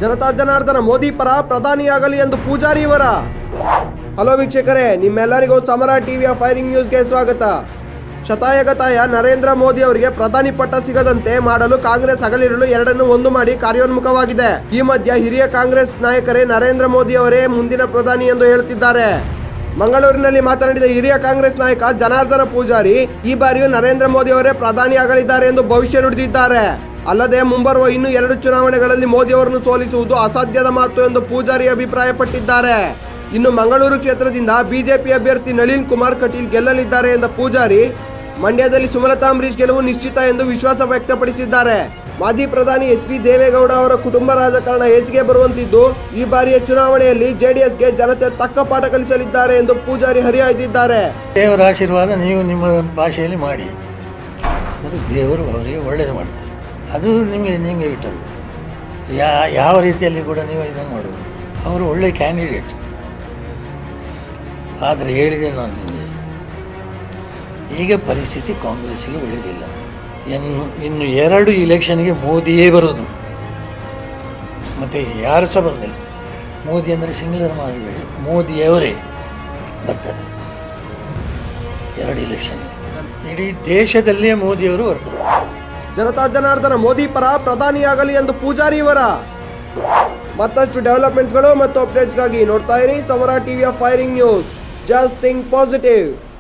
ಜನತಾ ಜನಾರ್ದನ ಮೋದಿ ಪರ ಪ್ರಧಾನಿಯಾಗಲಿ ಎಂದು ಪೂಜಾರಿ ಇವರ ಹಲೋ ವೀಕ್ಷಕರೇ ನಿಮ್ಮೆಲ್ಲರಿಗೂ ಸಮರ ಟಿವಿಯ ಫೈರಿಂಗ್ ನ್ಯೂಸ್ಗೆ ಸ್ವಾಗತ ಶತಾಯಗತಾಯ ನರೇಂದ್ರ ಮೋದಿ ಅವರಿಗೆ ಪ್ರಧಾನಿ ಪಟ್ಟ ಸಿಗದಂತೆ ಮಾಡಲು ಕಾಂಗ್ರೆಸ್ ಹಗಲಿರುಳು ಎರಡನ್ನು ಒಂದು ಮಾಡಿ ಕಾರ್ಯೋನ್ಮುಖವಾಗಿದೆ ಈ ಮಧ್ಯ ಹಿರಿಯ ಕಾಂಗ್ರೆಸ್ ನಾಯಕರೇ ನರೇಂದ್ರ ಮೋದಿ ಅವರೇ ಮುಂದಿನ ಪ್ರಧಾನಿ ಎಂದು ಹೇಳುತ್ತಿದ್ದಾರೆ ಮಂಗಳೂರಿನಲ್ಲಿ ಮಾತನಾಡಿದ ಹಿರಿಯ ಕಾಂಗ್ರೆಸ್ ನಾಯಕ ಜನಾರ್ದನ ಪೂಜಾರಿ ಈ ಬಾರಿಯೂ ನರೇಂದ್ರ ಮೋದಿ ಅವರೇ ಪ್ರಧಾನಿಯಾಗಲಿದ್ದಾರೆ ಎಂದು ಭವಿಷ್ಯ ನುಡಿದಿದ್ದಾರೆ ಅಲ್ಲದೆ ಮುಂಬರುವ ಇನ್ನು ಎರಡು ಚುನಾವಣೆಗಳಲ್ಲಿ ಮೋದಿ ಅವರನ್ನು ಸೋಲಿಸುವುದು ಅಸಾಧ್ಯದ ಮಾತು ಎಂದು ಪೂಜಾರಿ ಅಭಿಪ್ರಾಯಪಟ್ಟಿದ್ದಾರೆ ಇನ್ನು ಮಂಗಳೂರು ಕ್ಷೇತ್ರದಿಂದ ಬಿಜೆಪಿ ಅಭ್ಯರ್ಥಿ ನಳಿನ್ ಕುಮಾರ್ ಕಟೀಲ್ ಗೆಲ್ಲಲಿದ್ದಾರೆ ಎಂದ ಪೂಜಾರಿ ಮಂಡ್ಯದಲ್ಲಿ ಸುಮಲತಾ ಅಂಬರೀಶ್ ಗೆಲುವು ನಿಶ್ಚಿತ ಎಂದು ವಿಶ್ವಾಸ ವ್ಯಕ್ತಪಡಿಸಿದ್ದಾರೆ ಮಾಜಿ ಪ್ರಧಾನಿ ಎಚ್ ಡಿ ದೇವೇಗೌಡ ಅವರ ಕುಟುಂಬ ರಾಜಕಾರಣ ಹೆಚ್ಚಿಗೆ ಬರುವಂತಿದ್ದು ಈ ಬಾರಿಯ ಚುನಾವಣೆಯಲ್ಲಿ ಜೆಡಿಎಸ್ಗೆ ಜನತೆ ತಕ್ಕ ಪಾಠ ಕಲಿಸಲಿದ್ದಾರೆ ಎಂದು ಪೂಜಾರಿ ಹರಿಹಾಯ್ದಿದ್ದಾರೆ ದೇವರ ಆಶೀರ್ವಾದ ನೀವು ನಿಮ್ಮ ಭಾಷೆಯಲ್ಲಿ ಮಾಡಿ ಅಂದರೆ ದೇವರು ಅವರಿಗೆ ಒಳ್ಳೇದು ಮಾಡ್ತಾರೆ ಅದು ನಿಮಗೆ ನಿಮಗೆ ಬಿಟ್ಟದ್ದು ಯಾ ಯಾವ ರೀತಿಯಲ್ಲಿ ಕೂಡ ನೀವು ಇದನ್ನು ಮಾಡಬಹುದು ಅವರು ಒಳ್ಳೆ ಕ್ಯಾಂಡಿಡೇಟ್ ಆದರೆ ಹೇಳಿದೆ ನಾನು ನಿಮಗೆ ಈಗ ಪರಿಸ್ಥಿತಿ ಕಾಂಗ್ರೆಸ್ಸಿಗೆ ಒಳ್ಳೆಯದಿಲ್ಲ ಇನ್ನು ಇನ್ನು ಎರಡು ಇಲೆಕ್ಷನ್ಗೆ ಮೋದಿಯೇ ಬರೋದು ಮತ್ತು ಯಾರು ಸಹ ಬರೋದಿಲ್ಲ ಮೋದಿ ಅಂದರೆ ಸಿಂಗ್ಲರ್ ಮಾಡಬೇಡಿ ಮೋದಿಯವರೇ ಬರ್ತಾರೆ ಎರಡು ಇಲೆಕ್ಷನ್ ಇಡೀ ದೇಶದಲ್ಲೇ ಮೋದಿಯವರು ಬರ್ತಾರೆ ಜನತಾ ಜನಾರ್ದನ ಮೋದಿ ಪರ ಪ್ರಧಾನಿಯಾಗಲಿ ಎಂದು ಪೂಜಾರಿ ಇವರ ಮತ್ತಷ್ಟು ಡೆವಲಪ್ಮೆಂಟ್ಸ್ಗಳು ಮತ್ತು ಅಪ್ಡೇಟ್ಸ್ಗಾಗಿ ನೋಡ್ತಾ ಇರಿ ಸಮರ ಟಿವಿಯ firing news just think positive